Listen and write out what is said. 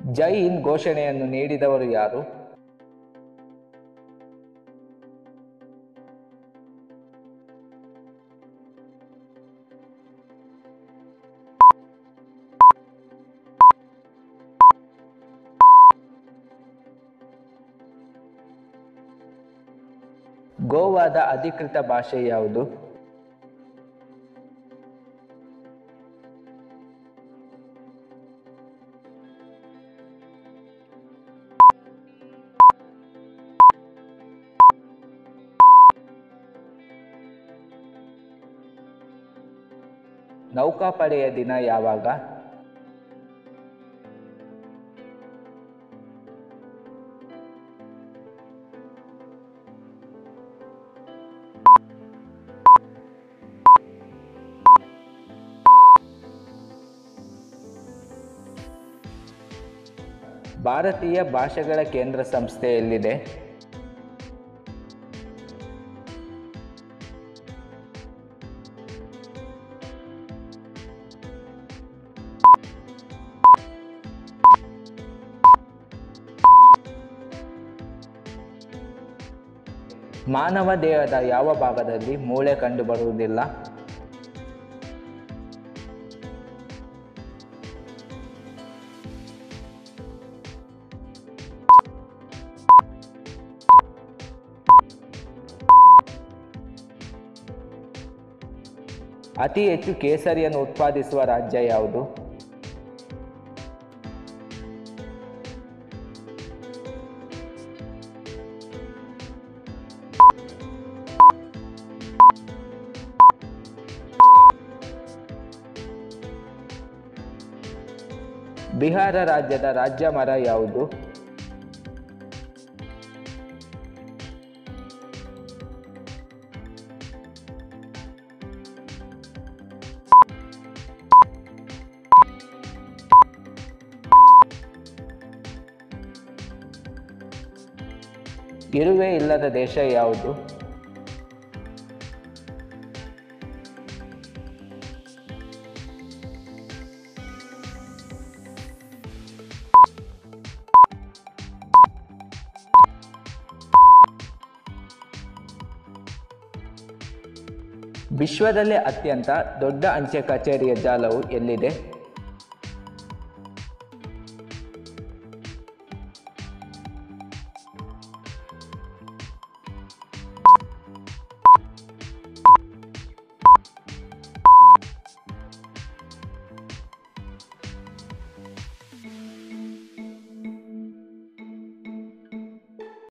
ಜೈ ಹಿಂದ್ ಘೋಷಣೆಯನ್ನು ನೀಡಿದವರು ಯಾರು ಗೋವಾದ ಅಧಿಕೃತ ಭಾಷೆ ಯಾವುದು ನೌಕಾಪಡೆಯ ದಿನ ಯಾವಾಗ ಭಾರತೀಯ ಭಾಷೆಗಳ ಕೇಂದ್ರ ಸಂಸ್ಥೆ ಎಲ್ಲಿದೆ ಮಾನವ ದೇಹದ ಯಾವ ಭಾಗದಲ್ಲಿ ಮೂಳೆ ಕಂಡುಬರುವುದಿಲ್ಲ ಅತಿ ಹೆಚ್ಚು ಕೇಸರಿಯನ್ನು ಉತ್ಪಾದಿಸುವ ರಾಜ್ಯ ಯಾವುದು ಬಿಹಾರ ರಾಜ್ಯದ ರಾಜ್ಯ ಮರ ಯಾವುದು ಇರುವೆ ಇಲ್ಲದ ದೇಶ ಯಾವುದು ವಿಶ್ವದಲ್ಲೇ ಅತ್ಯಂತ ದೊಡ್ಡ ಅಂಚೆ ಕಚೇರಿಯ ಜಾಲವು ಎಲ್ಲಿದೆ